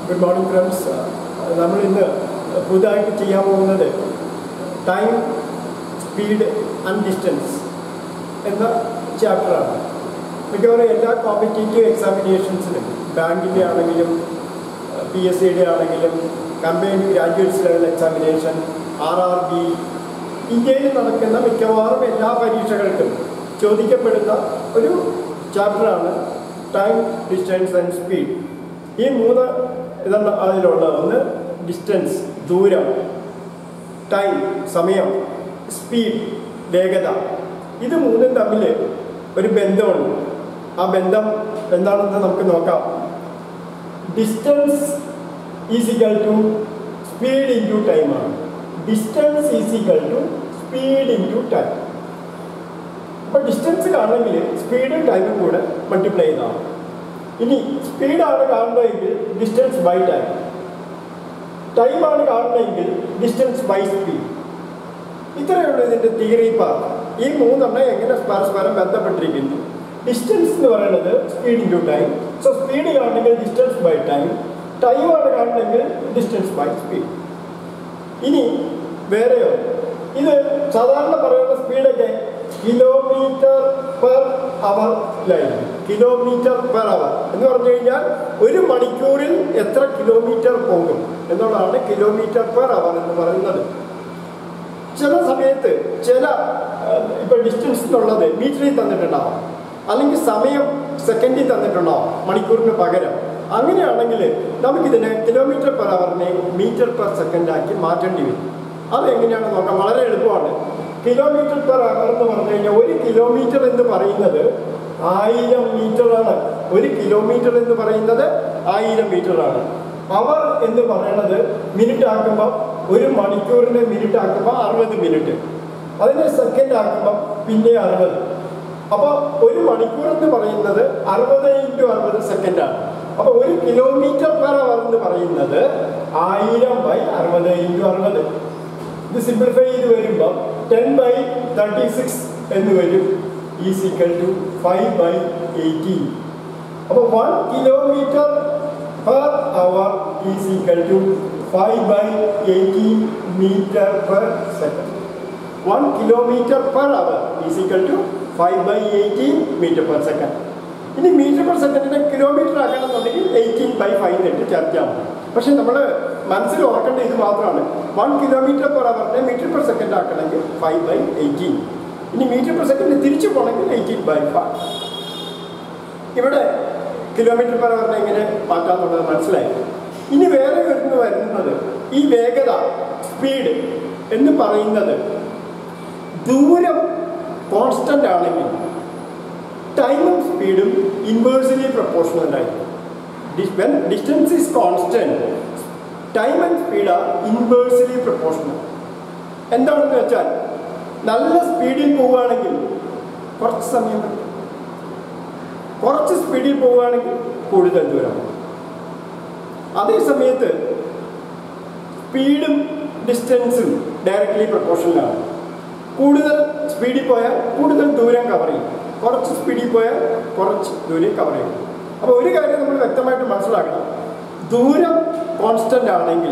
Good morning friends നമ്മൾ ഇന്ന് പുതുതായിട്ട് ചെയ്യാൻ പോകുന്നത് ടൈം സ്പീഡ് ആൻഡ് ഡിസ്റ്റൻസ് എന്ന ചാപ്റ്ററാണ് മിക്കവാറും എല്ലാ കോമ്പറ്റേറ്റീവ് എക്സാമിനേഷൻസിനും ബാങ്കിൻ്റെ ആണെങ്കിലും പി എസ് സിയുടെ ആണെങ്കിലും combined graduates level examination R R B ഇന്ത്യയിൽ നടക്കുന്ന മിക്കവാറും എല്ലാ പരീക്ഷകൾക്കും ചോദിക്കപ്പെടുന്ന ഒരു ചാപ്റ്ററാണ് ടൈം ഡിസ്റ്റൻസ് ആൻഡ് സ്പീഡ് ഈ മൂന്ന് ഇതാണ് അതിലുള്ളത് ഒന്ന് ഡിസ്റ്റൻസ് ദൂരം ടൈം സമയം സ്പീഡ് വേഗത ഇത് മൂന്നും തമ്മിൽ ഒരു ബന്ധമുണ്ട് ആ ബന്ധം എന്താണെന്ന് നമുക്ക് നോക്കാം distance is equal to speed into time ആണ് distance is equal to speed into time അപ്പോൾ ഡിസ്റ്റൻസ് കാണണമെങ്കിൽ സ്പീഡും ടൈമും കൂടെ മൾട്ടിപ്ലൈ ചെയ്താണ് ഇനി സ്പീഡാണ് കാണുന്നതെങ്കിൽ ഡിസ്റ്റൻസ് ബൈ ടൈം ടൈമാണ് കാണുന്നതെങ്കിൽ ഡിസ്റ്റൻസ് ബൈ സ്പീഡ് ഇത്രയുള്ള ഇതിൻ്റെ തിയറി പാർട്ട് ഈ മൂന്നെണ്ണം എങ്ങനെ പരസ്പരം ബന്ധപ്പെട്ടിരിക്കുന്നു ഡിസ്റ്റൻസ് എന്ന് പറയുന്നത് speed into time so speed കാണണമെങ്കിൽ ഡിസ്റ്റൻസ് ബൈ ടൈം ടൈമാണ് കാണണമെങ്കിൽ ഡിസ്റ്റൻസ് ബൈ സ്പീഡ് ഇനി വേറെയോ ഇത് സാധാരണ പറയുന്ന സ്പീഡൊക്കെ കിലോമീറ്റർ പെർ അവർ ലൈൻ കിലോമീറ്റർ പെർ അവർ എന്ന് പറഞ്ഞു കഴിഞ്ഞാൽ ഒരു മണിക്കൂറിൽ എത്ര കിലോമീറ്റർ പോകും എന്നുള്ളതാണ് കിലോമീറ്റർ പെർ അവർ എന്ന് പറയുന്നത് ചില സമയത്ത് ചില ഇപ്പൊ ഡിസ്റ്റൻസ് എന്നുള്ളത് മീറ്ററിൽ തന്നിട്ടുണ്ടാവും അല്ലെങ്കിൽ സമയം സെക്കൻഡിൽ തന്നിട്ടുണ്ടാവും മണിക്കൂറിന് പകരം അങ്ങനെയാണെങ്കിൽ നമുക്കിതിനെ കിലോമീറ്റർ പെർ അവറിനെ മീറ്റർ പെർ സെക്കൻഡ് ആക്കി മാറ്റേണ്ടി വരും അതെങ്ങനെയാണെന്ന് നോക്കാം വളരെ എളുപ്പമാണ് കിലോമീറ്റർ പെർ അവർ എന്ന് പറഞ്ഞു കഴിഞ്ഞാൽ ഒരു കിലോമീറ്റർ എന്ന് പറയുന്നത് ആയിരം മീറ്ററാണ് ഒരു കിലോമീറ്റർ എന്ന് പറയുന്നത് ആയിരം മീറ്ററാണ് അവർ എന്ന് പറയുന്നത് മിനിറ്റ് ആക്കുമ്പോൾ ഒരു മണിക്കൂറിന് മിനിറ്റ് ആക്കുമ്പോൾ അറുപത് മിനിറ്റ് അതിനെ സെക്കൻഡ് ആക്കുമ്പോൾ പിന്നെ അറുപത് അപ്പോൾ ഒരു മണിക്കൂർ എന്ന് പറയുന്നത് അറുപത് ഇൻറ്റു അറുപത് സെക്കൻഡാണ് അപ്പോൾ ഒരു കിലോമീറ്റർ പെർ അവർ എന്ന് പറയുന്നത് ആയിരം ബൈ അറുപത് ഇൻറ്റു അറുപത് ഇത് സിംപ്ലിഫൈ ചെയ്ത് വരുമ്പോൾ ടെൻ ബൈ തേർട്ടി സിക്സ് എന്ന് വരും is equal to five by eighteen അപ്പോൾ one kilometre per hour is equal to five by eighteen metre per second one kilometre per hour is equal to five by eighteen metre per second ഇനി metre per സെക്കൻഡിനെ kilometre ആക്കണമെന്നുണ്ടെങ്കിൽ eighteen by five എന്നിട്ട് ചേർക്കാം പക്ഷെ നമ്മൾ മനസ്സിൽ ഓർക്കേണ്ട ഇത് മാത്രമാണ് വൺ കിലോമീറ്റർ പെർ അവറിനെ മീറ്റർ പെർ സെക്കൻഡ് ആക്കണമെങ്കിൽ ഫൈവ് ബൈ എയ്റ്റീൻ ഇനി മീറ്റർ പെർ സെക്കൻഡ് തിരിച്ചു പോകണമെങ്കിൽ എയ്റ്റീൻ ബൈ ഫൈവ് ഇവിടെ കിലോമീറ്റർ പെർ അവറിനെ എങ്ങനെ മാറ്റാമെന്നുള്ളത് മനസ്സിലായി ഇനി വേറെ ഒന്ന് വരുന്നത് ഈ വേഗത സ്പീഡ് എന്ന് പറയുന്നത് ദൂരം കോൺസ്റ്റന്റ് ആണെങ്കിൽ ടൈമും സ്പീഡും ഇൻവേഴ്സ്ലി പ്രപ്പോർഷണൽ ആയിരിക്കും when distance is constant time and speed are inversely proportional എന്താണെന്ന് വെച്ചാൽ നല്ല സ്പീഡിൽ പോവുകയാണെങ്കിൽ കുറച്ച് സമയം കിട്ടും കുറച്ച് സ്പീഡിൽ പോവുകയാണെങ്കിൽ കൂടുതൽ ദൂരം അതേ സമയത്ത് സ്പീഡും ഡിസ്റ്റൻസും ഡയറക്റ്റ്ലി പ്രപ്പോർഷനിലാണ് കൂടുതൽ സ്പീഡിൽ പോയാൽ കൂടുതൽ ദൂരം കവർ ചെയ്യും കുറച്ച് സ്പീഡിൽ പോയാൽ കുറച്ച് ദൂരം കവർ ചെയ്യും അപ്പോൾ ഒരു കാര്യം നമ്മൾ വ്യക്തമായിട്ട് മനസ്സിലാക്കണം ദൂരം കോൺസ്റ്റൻ്റ് ആണെങ്കിൽ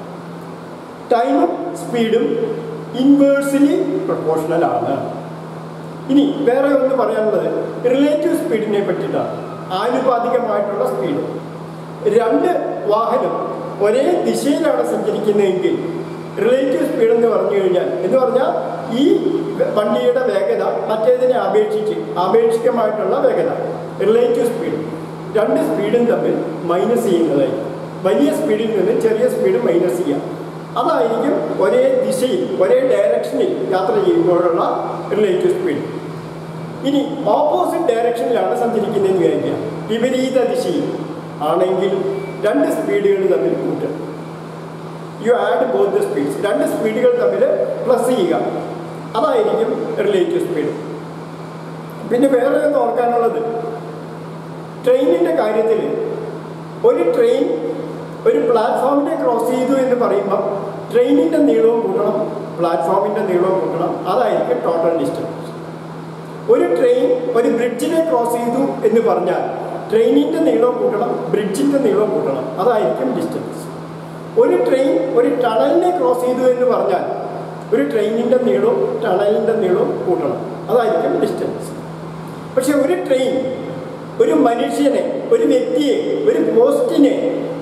ടൈമും സ്പീഡും ഇൻവേഴ്സ്ലി പ്രപ്പോർഷണൽ ആണ് ഇനി വേറെ ഒന്ന് പറയാനുള്ളത് റിലേറ്റീവ് സ്പീഡിനെ പറ്റിയിട്ടാണ് ആനുപാതികമായിട്ടുള്ള സ്പീഡ് രണ്ട് വാഹനം ഒരേ ദിശയിലാണ് സഞ്ചരിക്കുന്നതെങ്കിൽ റിലേറ്റീവ് സ്പീഡ് എന്ന് പറഞ്ഞു കഴിഞ്ഞാൽ എന്ന് പറഞ്ഞാൽ ഈ വണ്ടിയുടെ വേഗത മറ്റേതിനെ അപേക്ഷിച്ച് ആപേക്ഷികമായിട്ടുള്ള വേഗത റിലേറ്റീവ് സ്പീഡ് രണ്ട് സ്പീഡും തമ്മിൽ മൈനസ് ചെയ്യുന്നതായി വലിയ സ്പീഡിൽ നിന്ന് ചെറിയ സ്പീഡ് മൈനസ് ചെയ്യാം അതായിരിക്കും ഒരേ ദിശയിൽ ഒരേ ഡയറക്ഷനിൽ യാത്ര ചെയ്യുമ്പോഴുള്ള റിലേറ്റീവ് സ്പീഡ് ഇനി ഓപ്പോസിറ്റ് ഡയറക്ഷനിലാണ് സഞ്ചരിക്കുന്നതെന്ന് വിചാരിക്കുക വിപരീത ദിശയിൽ ആണെങ്കിൽ രണ്ട് സ്പീഡുകൾ തമ്മിൽ കൂട്ടുക you add both the speeds രണ്ട് സ്പീഡുകൾ തമ്മിൽ പ്ലസ് ചെയ്യുക അതായിരിക്കും റിലേറ്റീവ് സ്പീഡ് പിന്നെ വേറെ ഒന്ന് ഓർക്കാനുള്ളത് ട്രെയിനിൻ്റെ കാര്യത്തിൽ ഒരു ട്രെയിൻ ഒരു പ്ലാറ്റ്ഫോമിനെ ക്രോസ് ചെയ്തു എന്ന് പറയുമ്പോൾ ട്രെയിനിൻ്റെ നീളവും കൂട്ടണം പ്ലാറ്റ്ഫോമിൻ്റെ നീളവും കൂട്ടണം അതായിരിക്കും ടോട്ടൽ ഡിസ്റ്റൻസ് ഒരു ട്രെയിൻ ഒരു ബ്രിഡ്ജിനെ ക്രോസ് ചെയ്തു എന്ന് പറഞ്ഞാൽ ട്രെയിനിൻ്റെ നീളം കൂട്ടണം ബ്രിഡ്ജിൻ്റെ നീളം കൂട്ടണം അതായിരിക്കും ഡിസ്റ്റൻസ് ഒരു ട്രെയിൻ ഒരു ടണലിനെ ക്രോസ് ചെയ്തു എന്ന് പറഞ്ഞാൽ ഒരു ട്രെയിനിൻ്റെ നീളവും ടണലിൻ്റെ നീളവും കൂട്ടണം അതായിരിക്കും ഡിസ്റ്റൻസ് പക്ഷെ ഒരു ട്രെയിൻ ഒരു മനുഷ്യനെ ഒരു വ്യക്തിയെ ഒരു പോസ്റ്റിനെ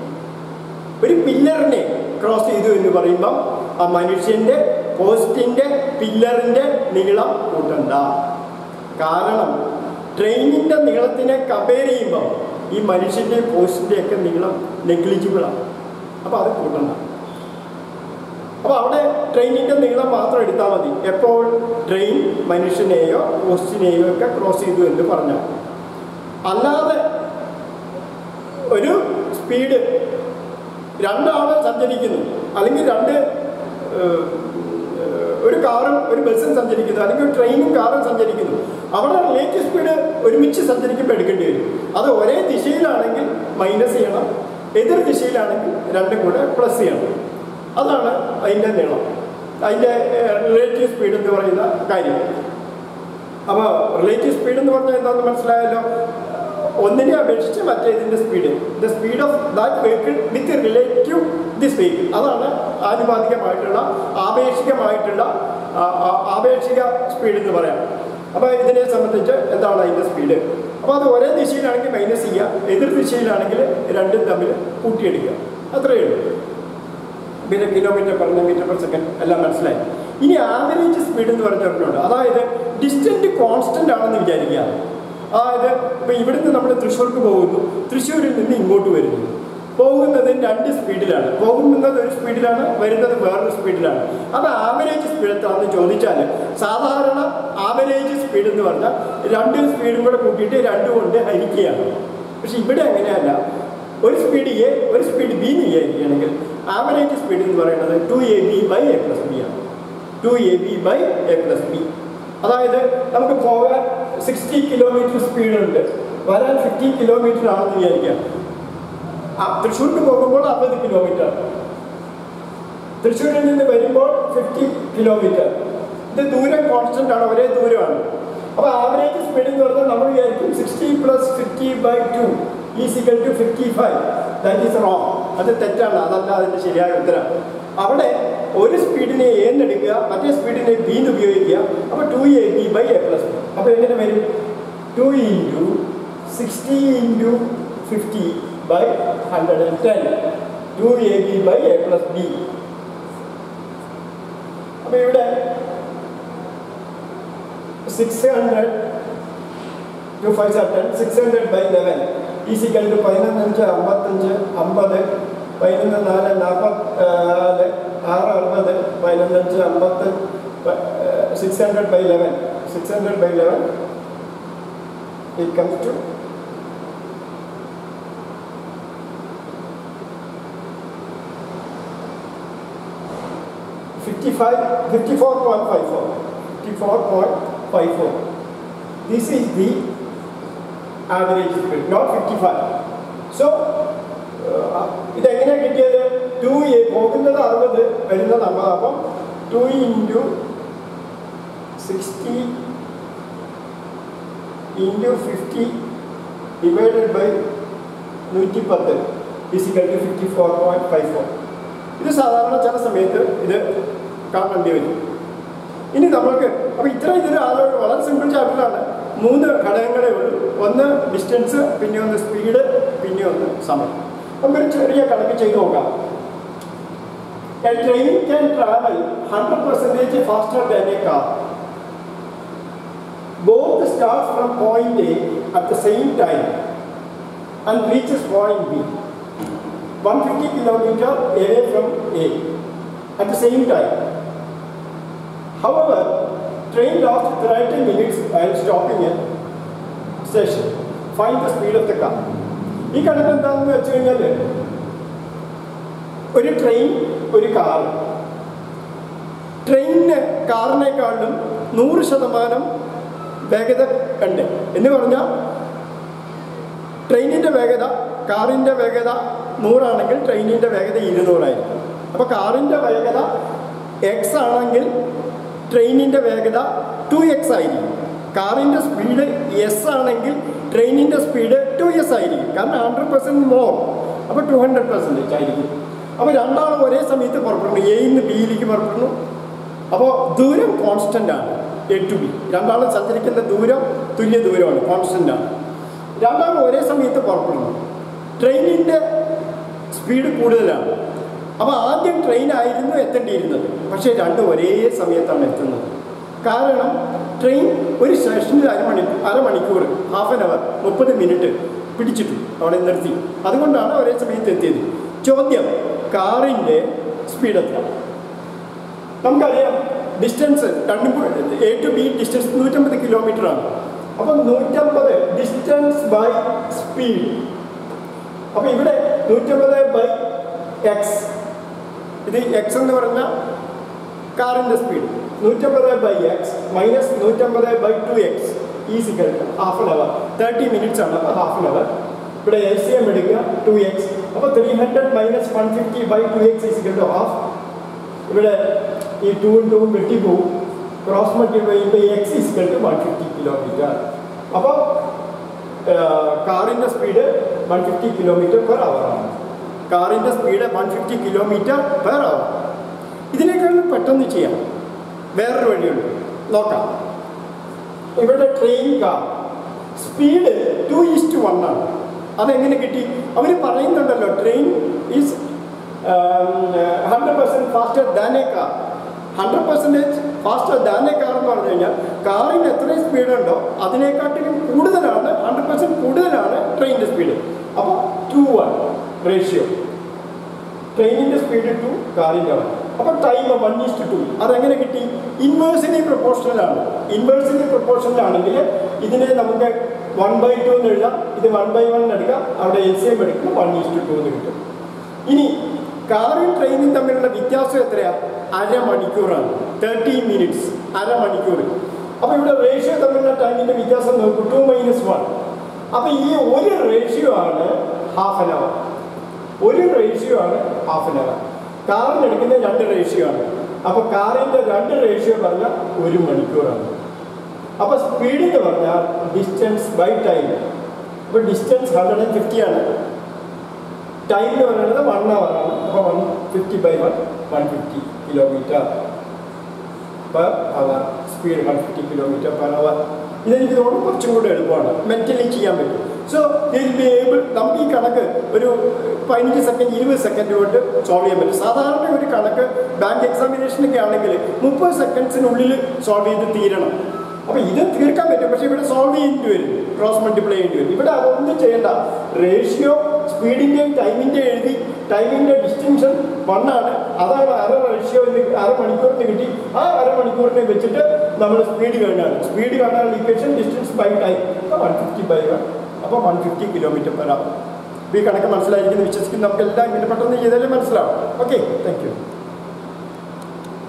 ഒരു പില്ലറിനെ ക്രോസ് ചെയ്തു എന്ന് പറയുമ്പം ആ മനുഷ്യൻ്റെ പോസ്റ്റിൻ്റെ പില്ലറിൻ്റെ നീളം കൂട്ടണ്ട കാരണം ട്രെയിനിൻ്റെ നീളത്തിനെ കമ്പയർ ചെയ്യുമ്പോൾ ഈ മനുഷ്യൻ്റെ പോസ്റ്റിൻ്റെയൊക്കെ നീളം നെഗ്ലിജിബിളാണ് അപ്പോൾ അത് കൂട്ടണ്ട അപ്പോൾ അവിടെ ട്രെയിനിൻ്റെ നീളം മാത്രം എടുത്താൽ മതി എപ്പോൾ ട്രെയിൻ മനുഷ്യനെയോ പോസ്റ്റിനെയോ ഒക്കെ ക്രോസ് ചെയ്തു എന്ന് പറഞ്ഞാൽ അല്ലാതെ ഒരു സ്പീഡ് രണ്ടാൾ സഞ്ചരിക്കുന്നു അല്ലെങ്കിൽ രണ്ട് ഏഹ്, ഏഹ്, ഒരു കാറും ഒരു ബസ്സും സഞ്ചരിക്കുന്നു അല്ലെങ്കിൽ ഒരു ട്രെയിനും കാറും സഞ്ചരിക്കുന്നു അവിടെ റിലേറ്റീവ് സ്പീഡ് ഒരുമിച്ച് സഞ്ചരിക്കുമ്പോൾ എടുക്കേണ്ടി വരും അത് ഒരേ ദിശയിലാണെങ്കിൽ മൈനസ് ചെയ്യണം എതിർ ദിശയിലാണെങ്കിൽ രണ്ടും കൂടെ പ്ലസ് ചെയ്യണം അതാണ് അതിൻ്റെ നീളം അതിൻ്റെ റിലേറ്റീവ് സ്പീഡ് എന്ന് പറയുന്ന കാര്യം അപ്പോൾ റിലേറ്റീവ് സ്പീഡ് എന്ന് പറഞ്ഞാൽ എന്താണെന്ന് മനസ്സിലായല്ലോ ഒന്നിനെ അപേക്ഷിച്ച് മറ്റേതിൻ്റെ speed the speed of that vehicle with relative this vehicle അതാണ് ആനുപാതികമായിട്ടുള്ള ആപേക്ഷികമായിട്ടുള്ള ആ, ആ, ആപേക്ഷിക സ്പീഡ് എന്ന് പറയാം അപ്പോൾ ഇതിനെ സംബന്ധിച്ച് എന്താണ് അതിൻ്റെ സ്പീഡ് അപ്പോൾ അത് ഒരേ ദിശയിലാണെങ്കിൽ മൈനസ് ചെയ്യുക എതിർ ദിശയിലാണെങ്കിൽ രണ്ടും തമ്മിൽ കൂട്ടിയെടുക്കുക അത്രയേ ഉള്ളൂ പിന്നെ kilometre per metre per second എല്ലാം മനസ്സിലായി ഇനി ആവറേജ് സ്പീഡ് എന്ന് പറഞ്ഞ ഒരെണ്ണമുണ്ട് അതായത് ഡിസ്റ്റൻറ്റ് കോൺസ്റ്റന്റ് ആണെന്ന് വിചാരിക്കുക അതായത് ഇപ്പം ഇവിടുന്ന് നമ്മൾ തൃശ്ശൂർക്ക് പോകുന്നു തൃശ്ശൂരിൽ നിന്ന് ഇങ്ങോട്ട് വരുന്നു പോകുന്നത് രണ്ട് സ്പീഡിലാണ് പോകുന്നത് ഒരു സ്പീഡിലാണ് വരുന്നത് വേറൊരു സ്പീഡിലാണ് അത് ആവറേജ് സ്പീഡ് എത്താണെന്ന് ചോദിച്ചാൽ സാധാരണ ആവറേജ് സ്പീഡ് എന്ന് പറഞ്ഞാൽ രണ്ട് സ്പീഡും കൂടെ കൂട്ടിയിട്ട് രണ്ടും കൊണ്ട് ഹരിക്കുകയാണ് പക്ഷെ ഇവിടെ അങ്ങനെയല്ല ഒരു സ്പീഡ് എ ഒരു സ്പീഡ് ബി എന്ന് വിചാരിക്കുകയാണെങ്കിൽ ആവറേജ് സ്പീഡ് എന്ന് പറയുന്നത് two A B by A plus B ആണ് two A B by A plus B അതായത് നമുക്ക് പോകാൻ സിക്സ്റ്റി കിലോമീറ്റർ സ്പീഡുണ്ട് വരാൻ ഫിഫ്റ്റി കിലോമീറ്റർ ആണെന്ന് വിചാരിക്കാം ആ, തൃശ്ശൂർക്ക് പോകുമ്പോൾ അമ്പത് കിലോമീറ്റർ തൃശ്ശൂരിൽ നിന്ന് വരുമ്പോൾ ഫിഫ്റ്റി കിലോമീറ്റർ ഇത് ദൂരം കോൺസ്റ്റന്റ് ആണ് ഒരേ ദൂരമാണ് അപ്പോൾ ആവറേജ് സ്പീഡ് എന്ന് പറഞ്ഞാൽ നമ്മൾ വിചാരിക്കും sixty plus fifty by two is equal to fifty five that is wrong അത് തെറ്റാണ് അതല്ല അതിൻ്റെ ശരിയായ ഉത്തരം അവിടെ ഒരു സ്പീഡിനെ എ എന്നെടുക്കുക മറ്റേ സ്പീഡിനെ ബി എന്ന് ഉപയോഗിക്കുക അപ്പോൾ two A B by A plus അപ്പോൾ എങ്ങനെ വരും two into sixty into fifty by hundred and ten two A B by A plus B അപ്പോൾ ഇവിടെ six hundred two five seven six hundred by eleven is equal to പതിനൊന്നഞ്ച് അമ്പത്തഞ്ച് അമ്പത് പതിനൊന്ന് നാല് നാൽപ്പത്തി ആറ് അറുപത് പതിനൊന്നഞ്ച് അമ്പത്ത് six hundred by eleven six hundred by eleven it comes to fifty five fifty four point five four fifty four point five four this is the average speed not fifty five so ഇതെങ്ങനെയാണ് കിട്ടിയത് two A പോകുന്നത് അറുപത് വരുന്നത് അമ്പത് അപ്പം two into sixty into fifty divided by നൂറ്റി പത്ത് is equal to fifty four point five four ഇത് സാധാരണ ചില സമയത്ത് ഇത് കാണേണ്ടി വരും ഇനി നമ്മൾക്ക് അപ്പോൾ ഇത്ര ഇതിൽ ആലോചന വളരെ സിമ്പിൾ ചാപ്റ്ററാണ് മൂന്ന് ഘടകങ്ങളേ ഉള്ളൂ ഒന്ന് ഡിസ്റ്റൻസ് പിന്നെ ഒന്ന് സ്പീഡ് പിന്നെ ഒന്ന് സമയം നമുക്കൊരു ചെറിയ കണക്ക് ചെയ്ത് നോക്കാം A train can travel 100% faster than a car. Both start from point A at the same time and reaches point B. 150 kilometer away from A at the same time. However, train lost 30 minutes while stopping at station. Find the speed of the car. ഈ കണക്ക് എന്താണെന്ന് വെച്ച് കഴിഞ്ഞാൽ ഒരു train ഒരു car ട്രെയിനിന് കാറിനേക്കാളും നൂറ് ശതമാനം വേഗത ഉണ്ട് എന്ന് പറഞ്ഞാൽ ട്രെയിനിൻ്റെ വേഗത കാറിൻ്റെ വേഗത നൂറാണെങ്കിൽ ട്രെയിനിൻ്റെ വേഗത ഇരുന്നൂറായിരിക്കും അപ്പോൾ കാറിൻ്റെ വേഗത എക്സ് ആണെങ്കിൽ ട്രെയിനിൻ്റെ വേഗത ടു എക്സ് ആയിരിക്കും കാറിൻ്റെ സ്പീഡ് എസ് ആണെങ്കിൽ ട്രെയിനിൻ്റെ സ്പീഡ് ടു എസ് ആയിരിക്കും കാരണം ഹൺഡ്രഡ് പെർസെൻറ്റ് മോർ അപ്പോൾ ടു ഹൺഡ്രഡ് പെർസെൻറ്റേജ് ആയിരിക്കും അപ്പോൾ രണ്ടാളും ഒരേ സമയത്ത് പുറപ്പെടുന്നു എയിൽ നിന്ന് ബിയിലേക്ക് പുറപ്പെടുന്നു അപ്പോൾ ദൂരം കോൺസ്റ്റൻ്റ് ആണ് എ ടു ബി രണ്ടാളും സഞ്ചരിക്കുന്ന ദൂരം തുല്യ ദൂരമാണ് കോൺസ്റ്റൻ്റ് ആണ് രണ്ടാളും ഒരേ സമയത്ത് പുറപ്പെടുന്നു ട്രെയിനിൻ്റെ സ്പീഡ് കൂടുതലാണ് അപ്പോൾ ആദ്യം ട്രെയിൻ ആയിരുന്നു എത്തേണ്ടിയിരുന്നത് പക്ഷേ രണ്ടും ഒരേ സമയത്താണ് എത്തുന്നത് കാരണം ട്രെയിൻ ഒരു സ്റ്റേഷനിൽ അരമണി അരമണിക്കൂർ ഹാഫ് ആൻ അവർ മുപ്പത് മിനിറ്റ് പിടിച്ചിട്ടു അവിടെ നിർത്തി അതുകൊണ്ടാണ് ഒരേ സമയത്ത് എത്തിയത് ചോദ്യം കാറിൻ്റെ സ്പീഡ് എത്ര നമുക്കറിയാം ഡിസ്റ്റൻസ് രണ്ടും എ ടു ബി ഡിസ്റ്റൻസ് നൂറ്റമ്പത് കിലോമീറ്റർ ആണ് അപ്പം നൂറ്റമ്പത് ഡിസ്റ്റൻസ് ബൈ സ്പീഡ് അപ്പം ഇവിടെ നൂറ്റമ്പത് ബൈ എക്സ് ഇത് എക്സ് എന്ന് പറഞ്ഞ കാറിൻ്റെ സ്പീഡ് നൂറ്റമ്പത് ബൈ എക്സ് മൈനസ് നൂറ്റമ്പത് by two X is equal half an hour thirty minutes ആണ് അപ്പോൾ ഹാഫ് ആൻ അവർ ഇവിടെ എൽ സി എം എടുക്കുക ടു എക്സ് അപ്പോൾ three hundred minus one fifty by two X is equal to half ഇവിടെ ഈ ടൂവും ടൂവും വെട്ടിപ്പോവും ക്രോസ് മൾട്ടിപ്ലൈ ചെയ്യുമ്പോൾ X is equal to one fifty kilometre അപ്പോൾ കാറിൻ്റെ speed one fifty kilometre per hour ആണ് കാറിൻ്റെ speed one fifty kilometre per അവർ ഇതിനേക്കാളും പെട്ടെന്ന് ചെയ്യാം വേറൊരു വഴിയുണ്ട് നോക്കാം ഇവിടെ train car speed two is to one ആണ് അതെങ്ങനെ കിട്ടി അവർ പറയുന്നുണ്ടല്ലോ train is hundred percent faster than a car hundred percentage faster than a car എന്ന് പറഞ്ഞു കഴിഞ്ഞാൽ കാറിന് എത്രയും സ്പീഡുണ്ടോ അതിനെക്കാട്ടിലും കൂടുതലാണ് ഹൺഡ്രഡ് പെർസെൻറ്റ് കൂടുതലാണ് ട്രെയിനിൻ്റെ സ്പീഡ് അപ്പോൾ ടു വൺ റേഷ്യോ ട്രെയിനിൻ്റെ സ്പീഡ് ടു കാറിൻ്റെ വൺ അപ്പോൾ ടൈം വൺ ഈസ്റ്റ് ടു അതെങ്ങനെ കിട്ടി ഇൻവേഴ്സിലി പ്രൊപ്പോർഷണലാണ് ഇൻവേഴ്സിലി പ്രൊപ്പോർഷണലാണെങ്കിൽ ഇതിനെ നമുക്ക് വൺ ബൈ ടു എന്ന് എഴുതാം ഇത് വൺ ബൈ വൺ എടുക്കാം അവിടെ എൽ സി എം എടുക്കുമ്പോൾ വൺ ഈസ്റ്റ് ടു എന്ന് കിട്ടും ഇനി കാറും ട്രെയിനും തമ്മിലുള്ള വ്യത്യാസം എത്രയാ അരമണിക്കൂറാണ് തേർട്ടി മിനിറ്റ്സ് അരമണിക്കൂർ അപ്പോൾ ഇവിടെ റേഷ്യോ തമ്മിലുള്ള ടൈമിൻ്റെ വ്യത്യാസം നോക്കൂ ടു മൈനസ് വൺ അപ്പോൾ ഈ ഒരു റേഷ്യോ ആണ് ഹാഫ് ആൻ അവർ ഒരു റേഷ്യോ ആണ് ഹാഫ് ആൻ അവർ കാറിന് എടുക്കുന്ന രണ്ട് റേഷ്യോ ആണ് അപ്പോൾ കാറിൻ്റെ രണ്ട് റേഷ്യോ പറഞ്ഞാൽ ഒരു മണിക്കൂറാണ് അപ്പോൾ സ്പീഡ് എന്ന് പറഞ്ഞാൽ ഡിസ്റ്റൻസ് ബൈ ടൈം അപ്പോൾ ഡിസ്റ്റൻസ് ഹൺഡ്രഡ് ആൻഡ് ഫിഫ്റ്റി ആണ് ടൈം എന്ന് പറയുന്നത് വൺ അവർ ആണ് അപ്പോൾ one fifty by one one fifty kilometre per hour speed one fifty kilometre per hour ഇതെനിക്ക് തോന്നുന്നു കുറച്ചും കൂടെ എളുപ്പമാണ് മെൻ്റലി ചെയ്യാൻ പറ്റും സോ ദിൽ ബി ഏബിൾ നമുക്ക് ഈ കണക്ക് ഒരു പതിനഞ്ച് സെക്കൻഡ് ഇരുപത് സെക്കൻഡ് കൊണ്ട് സോൾവ് ചെയ്യാൻ പറ്റും സാധാരണ ഒരു കണക്ക് ബാങ്ക് എക്സാമിനേഷനൊക്കെ ആണെങ്കിൽ മുപ്പത് സെക്കൻഡ്സിനുള്ളിൽ സോൾവ് ചെയ്ത് തീരണം അപ്പോൾ ഇത് തീർക്കാൻ പറ്റും പക്ഷേ ഇവിടെ സോൾവ് ചെയ്യേണ്ടി വരും ക്രോസ് മൾട്ടിപ്ലൈ ചെയ്യേണ്ടി വരും ഇവിടെ അതൊന്നും ചെയ്യേണ്ട റേഷ്യോ സ്പീഡിൻ്റെയും ടൈമിൻ്റെ എഴുതി ടൈമിൻ്റെ ഡിസ്റ്റിങ്ഷൻ വണ്ണാണ് അതാണ് അര റേഷ്യോ അര മണിക്കൂറിന് കിട്ടി ആ അരമണിക്കൂറിനെ വെച്ചിട്ട് നമ്മൾ സ്പീഡ് കാണുകയാണ് സ്പീഡ് കാണാനുള്ള equation distance by time one fifty by one അപ്പോൾ one fifty kilometre per hour ഈ കണക്ക് മനസ്സിലായിരിക്കുന്നു വിശ്വസിക്കുന്നു നമുക്ക് എല്ലാം ഇങ്ങനെ പെട്ടെന്ന് ചെയ്താലേ മനസ്സിലാവും ഓക്കെ താങ്ക് യു